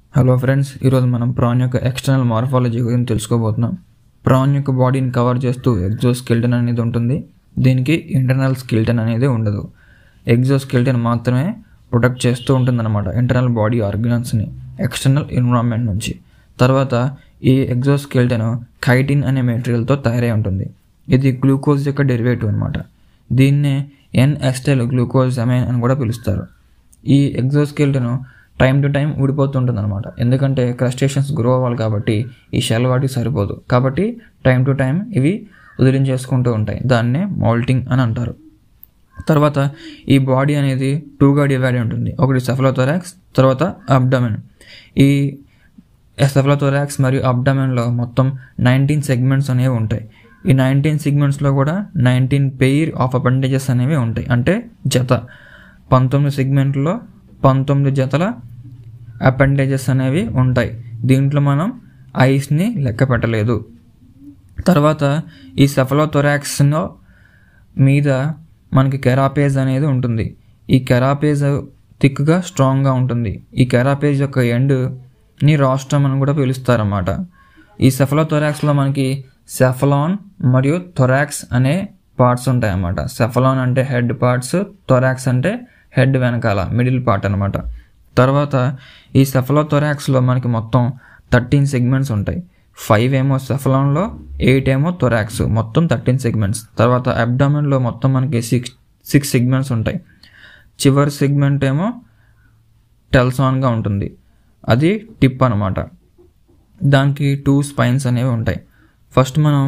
hello friends ఈరోజు మనం PRAN యొక్క ఎక్స్టర్నల్ మార్ఫాలజీ గురించి తెలుసుకోబోతున్నాం ప్రాన్ యొక్క బాడీని కవర్ చేస్తూ ఎగ్జో స్కెల్టన్ అనేది ఉంటుంది దీనికి ఇంటర్నల్ స్కెల్టన్ అనేది ఉండదు ఎగ్జో స్కెల్టన్ మాత్రమే ప్రొటెక్ట్ చేస్తూ ఉంటుందన్నమాట ఇంటర్నల్ బాడీ ఆర్గనల్స్ని ఎక్స్టర్నల్ ఎన్విరాన్మెంట్ నుంచి తర్వాత ఈ ఎగ్జో స్కెల్టన్ ఖైటిన్ అనే మెటీరియల్తో తయారై ఉంటుంది ఇది గ్లూకోజ్ యొక్క డెరివేటివ్ అనమాట దీన్నే ఎన్ ఎస్టెల్ గ్లూకోజ్ అమైన్ అని కూడా పిలుస్తారు ఈ ఎగ్జోస్కెల్టన్ టైం టు టైం ఊడిపోతుంటుంది అనమాట ఎందుకంటే క్రస్టేషన్స్ గ్రో అవ్వాలి కాబట్టి ఈ షెల్ వాటికి సరిపోదు కాబట్టి టైం టు టైం ఇవి వదిలించేసుకుంటూ ఉంటాయి దాన్నే మౌల్టింగ్ అని అంటారు తర్వాత ఈ బాడీ అనేది టూగా డివైడ్ ఉంటుంది ఒకటి సెఫలోథొరాక్స్ తర్వాత అబ్డమెన్ ఈ సెఫలోథొరాక్స్ మరియు అబ్డమెన్లో మొత్తం నైన్టీన్ సెగ్మెంట్స్ అనేవి ఉంటాయి ఈ నైన్టీన్ సెగ్మెంట్స్లో కూడా నైన్టీన్ పెయిర్ ఆఫ్ అపెండేజెస్ అనేవి ఉంటాయి అంటే జత పంతొమ్మిది సెగ్మెంట్లో పంతొమ్మిది జతల అపెండేజెస్ అనేవి ఉంటాయి దీంట్లో మనం ఐస్ని లెక్క పెట్టలేదు తర్వాత ఈ సెఫలోథొరాక్స్లో మీద మనకి కెరాపేజ్ అనేది ఉంటుంది ఈ కెరాపేజ్ థిక్గా స్ట్రాంగ్గా ఉంటుంది ఈ కెరాపేజ్ యొక్క ఎండ్ని రాష్ట్రం అని కూడా పిలుస్తారన్నమాట ఈ సెఫలోథొరాక్స్లో మనకి సెఫలాన్ మరియు థొరాక్స్ అనే పార్ట్స్ ఉంటాయి అన్నమాట సెఫలాన్ అంటే హెడ్ పార్ట్స్ థొరాక్స్ అంటే హెడ్ వెనకాల మిడిల్ పార్ట్ అనమాట తర్వాత ఈ సెఫలోథొరాక్స్లో మనకి మొత్తం థర్టీన్ సెగ్మెంట్స్ ఉంటాయి ఫైవ్ ఏమో సెఫలాన్లో ఎయిట్ ఏమో థొరాక్స్ మొత్తం థర్టీన్ సెగ్మెంట్స్ తర్వాత అబ్డామెన్లో మొత్తం మనకి సిక్స్ సిక్స్ సెగ్మెంట్స్ ఉంటాయి చివరి సెగ్మెంట్ ఏమో టెల్సాన్గా ఉంటుంది అది టిప్ అనమాట దానికి టూ స్పైన్స్ అనేవి ఉంటాయి ఫస్ట్ మనం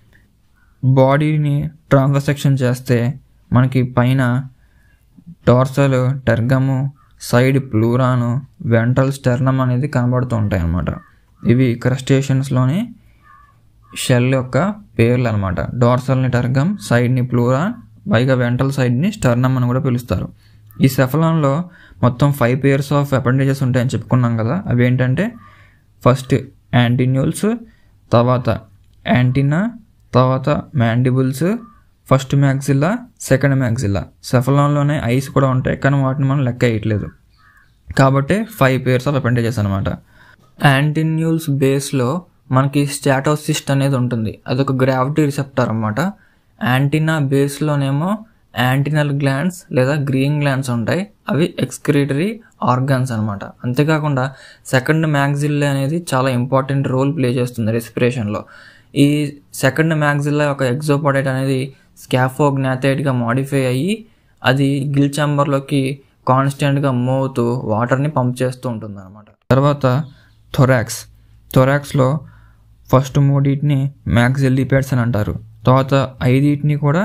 బాడీని ట్రాన్సాక్షన్ చేస్తే మనకి పైన టార్సల్ టెర్గము సైడ్ ప్లూరాను వెంట్రల్ స్టెర్నమ్ అనేది కనబడుతూ ఉంటాయి అన్నమాట ఇవి క్రస్టేషన్స్లోని షెల్ యొక్క పేర్లు అనమాట డార్సల్ని టర్గమ్ సైడ్ని ప్లూరా పైగా వెంట్రల్ సైడ్ని స్టర్నమ్ అని కూడా పిలుస్తారు ఈ సెఫలాన్లో మొత్తం ఫైవ్ పేర్స్ ఆఫ్ అపెండేజెస్ ఉంటాయని చెప్పుకున్నాం కదా అవి ఏంటంటే ఫస్ట్ యాంటీన్యూల్స్ తర్వాత యాంటీనా తర్వాత mandibles first maxilla second maxilla సెఫలాన్లోనే ఐస్ కూడా ఉంటాయి కానీ వాటిని మనం లెక్క వేయట్లేదు కాబట్టి ఫైవ్ పేర్స్ ఆఫ్ అపెండేజెస్ అనమాట యాంటీన్యూల్స్ బేస్లో మనకి స్టాటోసిస్ట్ అనేది ఉంటుంది అదొక గ్రావిటీ రిసెప్టర్ అనమాట యాంటీనా బేస్లోనేమో యాంటీనల్ గ్లాండ్స్ లేదా గ్రీన్ గ్లాండ్స్ ఉంటాయి అవి ఎక్స్క్రిటరీ ఆర్గాన్స్ అనమాట అంతేకాకుండా సెకండ్ మ్యాగ్జిల్లా అనేది చాలా ఇంపార్టెంట్ రోల్ ప్లే చేస్తుంది రెస్పిరేషన్లో ఈ సెకండ్ మ్యాగ్జిల్లా ఒక ఎగ్జోపాడైట్ అనేది స్కాఫోగ్నాథైట్గా మాడిఫై అయ్యి అది గిల్ చాంబర్లోకి కాన్స్టెంట్గా మూవ్ అవుతూ వాటర్ని పంప్ చేస్తూ ఉంటుంది అనమాట తర్వాత థొరాక్స్ థొరాక్స్లో ఫస్ట్ మూడింటిని మ్యాక్సిల్లిపేడ్స్ అని అంటారు తర్వాత ఐదింటిని కూడా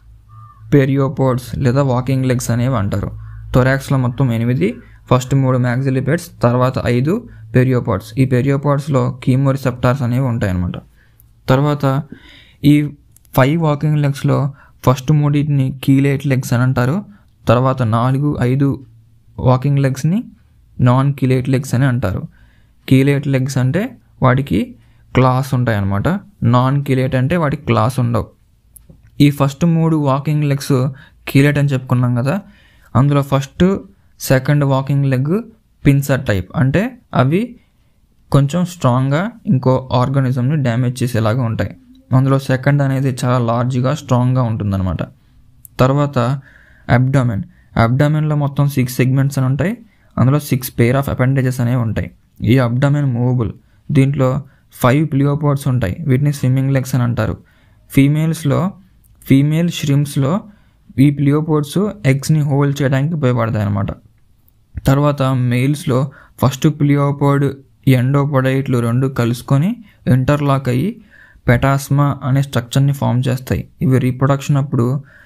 పెరియోపోడ్స్ లేదా వాకింగ్ లెగ్స్ అనేవి అంటారు థొరాక్స్లో మొత్తం ఎనిమిది ఫస్ట్ మూడు మ్యాక్సిలిపేడ్స్ తర్వాత ఐదు పెరియోపాడ్స్ ఈ పెరియోపాడ్స్లో కీమో రిసెప్టార్స్ అనేవి ఉంటాయన్నమాట తర్వాత ఈ ఫైవ్ వాకింగ్ లెగ్స్లో ఫస్ట్ మూడింటిని కీలేట్ లెగ్స్ అని అంటారు తర్వాత నాలుగు ఐదు వాకింగ్ లెగ్స్ని నాన్ కీలేట్ లెగ్స్ అని అంటారు కీలేట్ లెగ్స్ అంటే వాటికి క్లాస్ ఉంటాయి అన్నమాట నాన్ కీలేట్ అంటే వాటికి క్లాస్ ఉండవు ఈ ఫస్ట్ మూడు వాకింగ్ లెగ్స్ కీలేట్ అని చెప్పుకున్నాం కదా అందులో first second walking leg pincer type అంటే అవి కొంచెం స్ట్రాంగ్గా ఇంకో ఆర్గానిజంని డ్యామేజ్ చేసేలాగా ఉంటాయి అందులో సెకండ్ అనేది చాలా లార్జ్గా స్ట్రాంగ్గా ఉంటుందన్నమాట తర్వాత అబ్డామెన్ అబ్డామెన్లో మొత్తం సిక్స్ సెగ్మెంట్స్ అని ఉంటాయి అందులో సిక్స్ పేర్ ఆఫ్ అపెండేజెస్ అనేవి ఉంటాయి ఈ అబ్డామెన్ మూవబుల్ దీంట్లో ఫైవ్ ప్లియోపోడ్స్ ఉంటాయి వీటిని స్విమ్మింగ్ లెగ్స్ అని అంటారు ఫీమేల్స్లో ఫీమేల్ ష్రిమ్స్లో ఈ ప్లియోపోడ్స్ ఎగ్స్ని హోల్డ్ చేయడానికి ఉపయోగపడతాయి అన్నమాట తర్వాత మెయిల్స్లో ఫస్ట్ ప్లియోపోడ్ ఎండోపొడైట్లు రెండు కలుసుకొని ఇంటర్లాక్ అయ్యి పెటాస్మా అనే స్ట్రక్చర్ని ఫామ్ చేస్తాయి ఇవి రీప్రొడక్షన్ అప్పుడు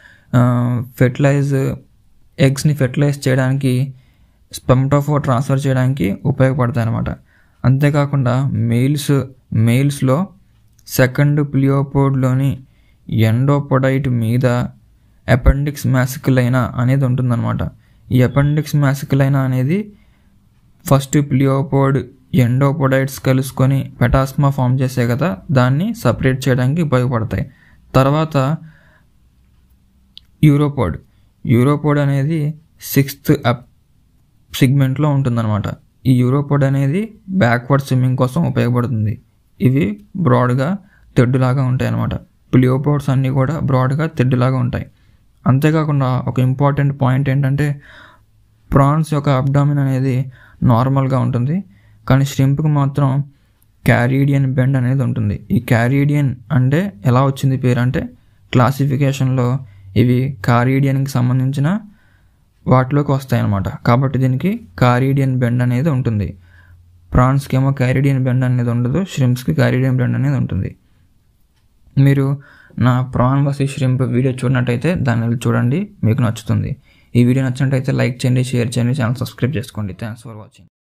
ఫెర్టిలైజ్ ఎగ్స్ని ఫెర్టిలైజ్ చేయడానికి స్పెమ్టోఫో ట్రాన్స్ఫర్ చేయడానికి ఉపయోగపడతాయి అన్నమాట అంతేకాకుండా మెయిల్స్ మెయిల్స్లో సెకండ్ ప్లియోపోడ్లోని ఎండోపొడైట్ మీద అపెండిక్స్ మ్యాసికులైనా అనేది ఉంటుందన్నమాట ఈ అపెండిక్స్ మ్యాసికులైనా అనేది ఫస్ట్ ప్లియోపోడ్ ఎండోపొడైట్స్ కలుసుకొని పెటాస్మా ఫామ్ చేసే కదా దాన్ని సపరేట్ చేయడానికి ఉపయోగపడతాయి తర్వాత యూరోపోడ్ యూరోపోడ్ అనేది సిక్స్త్ అప్ సిగ్మెంట్లో ఉంటుందన్నమాట ఈ యూరోపోడ్ అనేది బ్యాక్వర్డ్ స్విమ్మింగ్ కోసం ఉపయోగపడుతుంది ఇవి బ్రాడ్గా తెడ్డులాగా ఉంటాయి అన్నమాట ప్లియోపోడ్స్ అన్నీ కూడా బ్రాడ్గా తెడ్డులాగా ఉంటాయి అంతేకాకుండా ఒక ఇంపార్టెంట్ పాయింట్ ఏంటంటే ప్రాన్స్ యొక్క అబ్డామిన్ అనేది నార్మల్గా ఉంటుంది కానీ ష్రింప్కి మాత్రం క్యారీడియన్ బెండ్ అనేది ఉంటుంది ఈ క్యారీడియన్ అంటే ఎలా వచ్చింది పేరు అంటే క్లాసిఫికేషన్లో ఇవి కారీడియన్కి సంబంధించిన వాటిలోకి వస్తాయి అన్నమాట కాబట్టి దీనికి కారీడియన్ బెండ్ అనేది ఉంటుంది ప్రాన్స్కి ఏమో క్యారీడియన్ బెండ్ అనేది ఉండదు ష్రింప్స్కి క్యారీడియన్ బెండ్ అనేది ఉంటుంది మీరు నా ప్రాన్ వసి ష్రింప్ వీడియో చూడనట్టయితే దాన్ని వెళ్ళి చూడండి మీకు నచ్చుతుంది ఈ వీడియో నచ్చినట్టయితే లైక్ చేయండి షేర్ చేయండి ఛానల్ సబ్స్క్రైబ్ చేసుకోండి థ్యాంక్స్ ఫర్ వాచింగ్